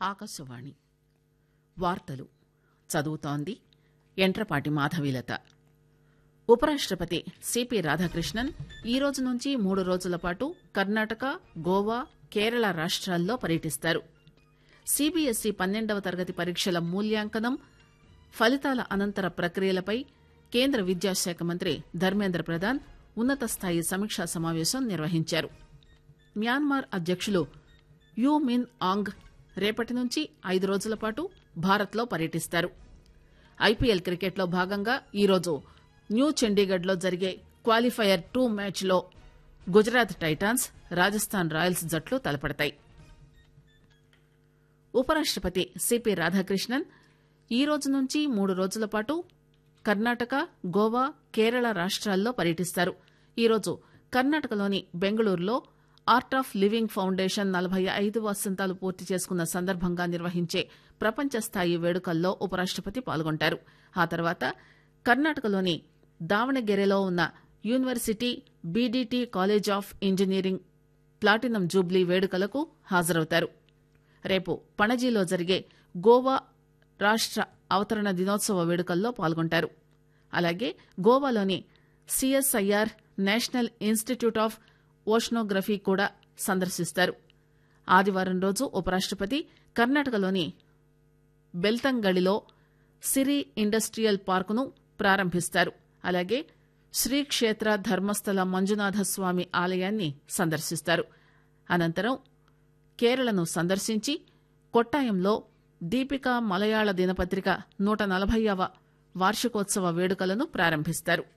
ఆకాశవాణి వార్తలు చదువుతోంది ఎంట్రపాటి మాధవీలత ఉపరాష్టపతి సిపి రాధాకృష్ణన్ ఈ రోజు నుంచి మూడు రోజుల పాటు కర్ణాటక గోవా కేరళ రాష్ట్రాల్లో పర్యటిస్తారు సిబిఎస్ఈ పన్నెండవ తరగతి పరీక్షల మూల్యాంకనం ఫలితాల అనంతర ప్రక్రియలపై కేంద్ర విద్యాశాఖ మంత్రి ధర్మేంద్ర ప్రధాన్ ఉన్నత స్థాయి సమీక్షా సమావేశం నిర్వహించారు మ్యాన్మార్ అధ్యకులు యూ మిన్ ఆంగ్ రేపటి నుంచి ఐదు రోజుల పాటు భారత్లో పర్యటిస్తారు ఐపీఎల్ క్రికెట్లో భాగంగా ఈరోజు న్యూ చండీగఢ్ లో జరిగే క్వాలిఫైయర్ టూ మ్యాచ్ లో గుజరాత్ టైటాన్స్ రాజస్థాన్ రాయల్స్ జట్లు తలపడతాయి ఉపరాష్టపతి సిపి రాధాకృష్ణన్ ఈ రోజు నుంచి మూడు రోజుల పాటు కర్ణాటక గోవా కేరళ రాష్ట్రాల్లో పర్యటిస్తారు ఈరోజు కర్ణాటకలోని బెంగళూరులో ఆర్ట్ ఆఫ్ లివింగ్ ఫౌండేషన్ నలభై ఐదు వసంతాలు పూర్తి చేసుకున్న సందర్భంగా నిర్వహించే ప్రపంచ స్థాయి వేడుకల్లో ఉపరాష్టపతి పాల్గొంటారు ఆ తర్వాత కర్ణాటకలోని దావణగెరెలో ఉన్న university BDT college of engineering platinum jubilee వేడుకలకు హాజరవుతారు రేపు పణజీలో జరిగే గోవా రాష్ట అవతరణ దినోత్సవ వేడుకల్లో పాల్గొంటారు అలాగే గోవాలోని CSIR national institute of oceanography కూడా సందర్శిస్తారు ఆదివారం రోజు ఉపరాష్టపతి కర్ణాటకలోని బెల్తంగడిలో సిరి ఇండస్ట్రియల్ పార్కును ప్రారంభిస్తారు అలాగే శ్రీక్షేత్ర ధర్మస్థల మంజునాథ స్వామి ఆలయాన్ని సందర్శిస్తారు అనంతరం కేరళను సందర్శించి కొట్టాయంలో దీపిక మలయాళ దినపత్రిక నూట నలభైవ వార్షికోత్సవ వేడుకలను ప్రారంభిస్తారు